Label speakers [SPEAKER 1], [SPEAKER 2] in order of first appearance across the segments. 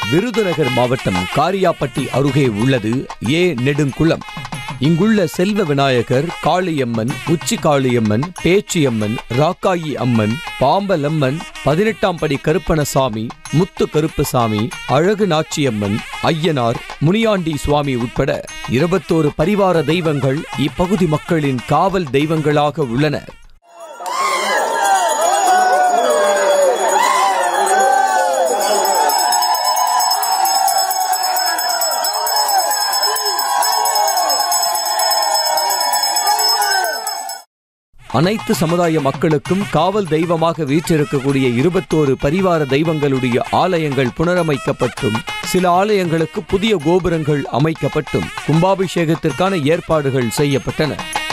[SPEAKER 1] விருதுநகர் மாவட்டம் காரியாப்பட்டி அருகே உள்ளது ஏ நெடுங்குளம் இங்குள்ள செல்வ விநாயகர் காளியம்மன் உச்சி காளியம்மன் பேச்சியம்மன் ராக்காயி அம்மன் பாம்பலம்மன் பதினெட்டாம் படி கருப்பணசாமி முத்து கருப்பசாமி அழகு நாச்சியம்மன் ஐயனார் முனியாண்டி சுவாமி உட்பட இருபத்தோரு பரிவார தெய்வங்கள் இப்பகுதி மக்களின் காவல் தெய்வங்களாக உள்ளன அனைத்து சமுதாய மக்களுக்கும் காவல் தெய்வமாக வீற்றிருக்கக்கூடிய இருபத்தோரு பரிவார தெய்வங்களுடைய ஆலயங்கள் புனரமைக்கப்பட்டும் சில ஆலயங்களுக்கு புதிய கோபுரங்கள் அமைக்கப்பட்டும் கும்பாபிஷேகத்திற்கான ஏற்பாடுகள் செய்யப்பட்டன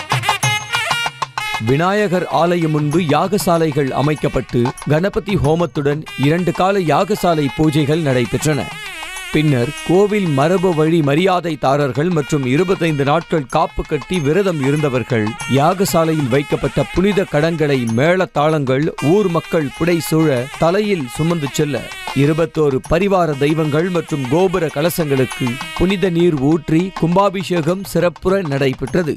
[SPEAKER 1] விநாயகர் ஆலயம் முன்பு யாகசாலைகள் அமைக்கப்பட்டு கணபதி ஹோமத்துடன் இரண்டு கால யாகசாலை பூஜைகள் நடைபெற்றன பின்னர் கோவில் மரபு வழி மரியாதைதாரர்கள் மற்றும் இருபத்தைந்து நாட்கள் காப்பு கட்டி விரதம் இருந்தவர்கள் யாகசாலையில் வைக்கப்பட்ட புனித கடன்களை மேளதாளங்கள் ஊர் மக்கள் புடை சூழ தலையில் சுமந்து செல்ல இருபத்தோரு பரிவார தெய்வங்கள் மற்றும் கோபுர கலசங்களுக்கு புனித நீர் ஊற்றி கும்பாபிஷேகம் சிறப்புற நடைபெற்றது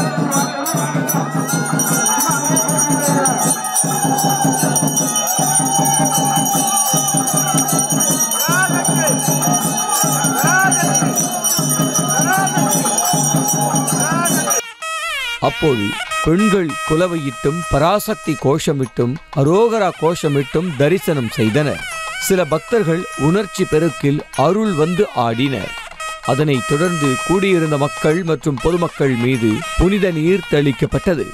[SPEAKER 1] அப்போது பெண்கள் குலவையிட்டும் பராசக்தி கோஷமிட்டும் அரோகரா கோஷமிட்டும் தரிசனம் செய்தனர் சில பக்தர்கள் உணர்ச்சி பெருக்கில் அருள் வந்து ஆடினர் அதனைத் தொடர்ந்து கூடியிருந்த மக்கள் மற்றும் பொதுமக்கள் மீது புனித நீர் தெளிக்கப்பட்டது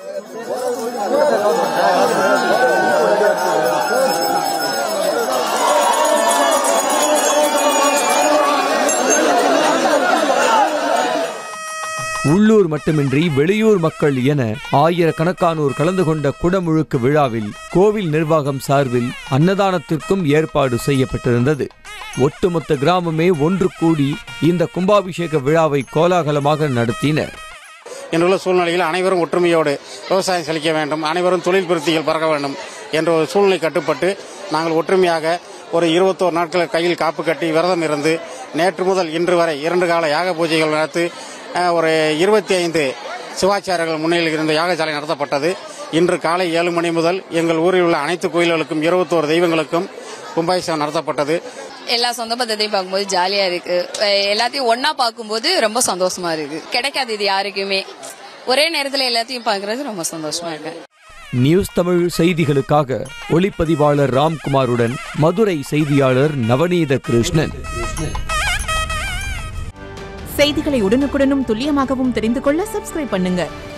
[SPEAKER 1] உள்ளூர் மட்டுமின்றி வெளியூர் மக்கள் என ஆயிரக்கணக்கானோர் கலந்து கொண்ட குடமுழுக்கு விழாவில் கோவில் நிர்வாகம் சார்பில் அன்னதானத்திற்கும் ஏற்பாடு செய்யப்பட்டிருந்தது ஒட்டுமொத்த கிராமமே ஒன்று கூடி இந்த கும்பாபிஷேக விழாவை கோலாகலமாக நடத்தினர்
[SPEAKER 2] என்றுள்ள சூழ்நிலையில் அனைவரும் ஒற்றுமையோடு விவசாயம் செழிக்க வேண்டும் அனைவரும் தொழில் பிரித்திகள் பறக்க வேண்டும் என்ற ஒரு சூழ்நிலை கட்டுப்பட்டு நாங்கள் ஒற்றுமையாக ஒரு இருபத்தோரு நாட்கள் கையில் காப்பு கட்டி விரதம் இருந்து நேற்று முதல் இன்று வரை இரண்டு கால யாக பூஜைகள் நடத்தி அஹ், ஒரு இருபத்தி ஐந்து சிவாச்சாரியர்கள் முன்னிலையில் இருந்த யாகசாலை நடத்தப்பட்டது இன்று காலை ஏழு மணி முதல் எங்கள் ஊரில் உள்ள அனைத்து கோயில்களுக்கும் இருபத்தோரு தெய்வங்களுக்கும் கும்பாபிஷேகம் நடத்தப்பட்டது
[SPEAKER 3] எல்லா சொந்த பந்தத்தையும் பார்க்கும்போது ஜாலியா இருக்கு அஹ் எல்லாத்தையும் ஒன்னா பார்க்கும்போது ரொம்ப சந்தோஷமா இருக்கு கிடைக்காது இது யாருக்குமே ஒரே நேரத்துல எல்லாத்தையும் பார்க்கறது ரொம்ப சந்தோஷமா இருக்கு
[SPEAKER 1] நியூஸ் தமிழ் செய்திகளுக்காக ஒளிப்பதிவாளர் ராம்குமாருடன் மதுரை செய்தியாளர் நவநீத கிருஷ்ணன்
[SPEAKER 4] செய்திகளை உடனுக்குடனும் துல்லியமாகவும் தெரிந்து கொள்ள சப்ஸ்கிரைப் பண்ணுங்க